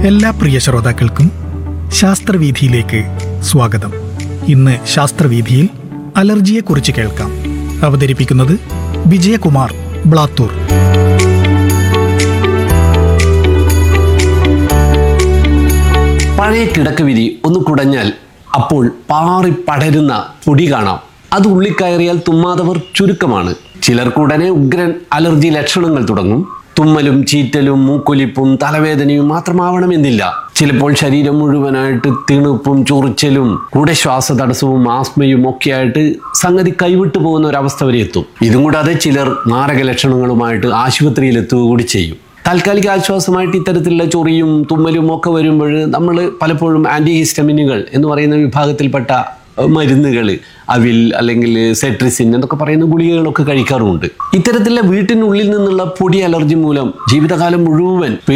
എല്ലാ പ്രിയ ശ്രോതാക്കൾക്കും ശാസ്ത്രവീഥിയിലേക്ക് സ്വാഗതം ഇന്ന് ശാസ്ത്രവീഥിയിൽ അലർജിയെക്കുറിച്ച് കേൾക്കാം അവതരിപ്പിക്കുന്നത് വിജയകുമാർ ബ്ലാത്തൂർ പഴയ കിടക്കവിരി ഒന്ന് കുടഞ്ഞാൽ അപ്പോൾ പാറി പടരുന്ന പൊടി കാണാം അത് ഉള്ളിക്കയറിയാൽ തുമ്മാതവർ ചുരുക്കമാണ് ചിലർക്കുടനെ ഉഗ്രൻ അലർജി ലക്ഷണങ്ങൾ തുടങ്ങും തുമ്മലും ചീറ്റലും മൂക്കൊലിപ്പും തലവേദനയും മാത്രമാവണമെന്നില്ല ചിലപ്പോൾ ശരീരം മുഴുവനായിട്ട് തിണുപ്പും ചൊറിച്ചലും കൂടെ ശ്വാസതടസ്സവും ആസ്മയും ഒക്കെയായിട്ട് സംഗതി കൈവിട്ടു പോകുന്ന ഒരവസ്ഥ വരെ എത്തും ഇതും കൂടാതെ ചിലർ മാരക ലക്ഷണങ്ങളുമായിട്ട് ആശുപത്രിയിൽ എത്തുക കൂടി ചെയ്യും താൽക്കാലിക ആശ്വാസമായിട്ട് ഇത്തരത്തിലുള്ള ചൊറിയും തുമ്മലും ഒക്കെ വരുമ്പോൾ നമ്മൾ പലപ്പോഴും ആൻറ്റി ഹിസ്റ്റമിനുകൾ എന്ന് പറയുന്ന വിഭാഗത്തിൽപ്പെട്ട മരുന്നുകൾ അവിൽ അല്ലെങ്കിൽ സെട്രിസിൻ എന്നൊക്കെ പറയുന്ന ഗുളികകളൊക്കെ കഴിക്കാറുമുണ്ട് ഇത്തരത്തിലുള്ള വീട്ടിനുള്ളിൽ നിന്നുള്ള പൊടി അലർജി മൂലം ജീവിതകാലം മുഴുവൻ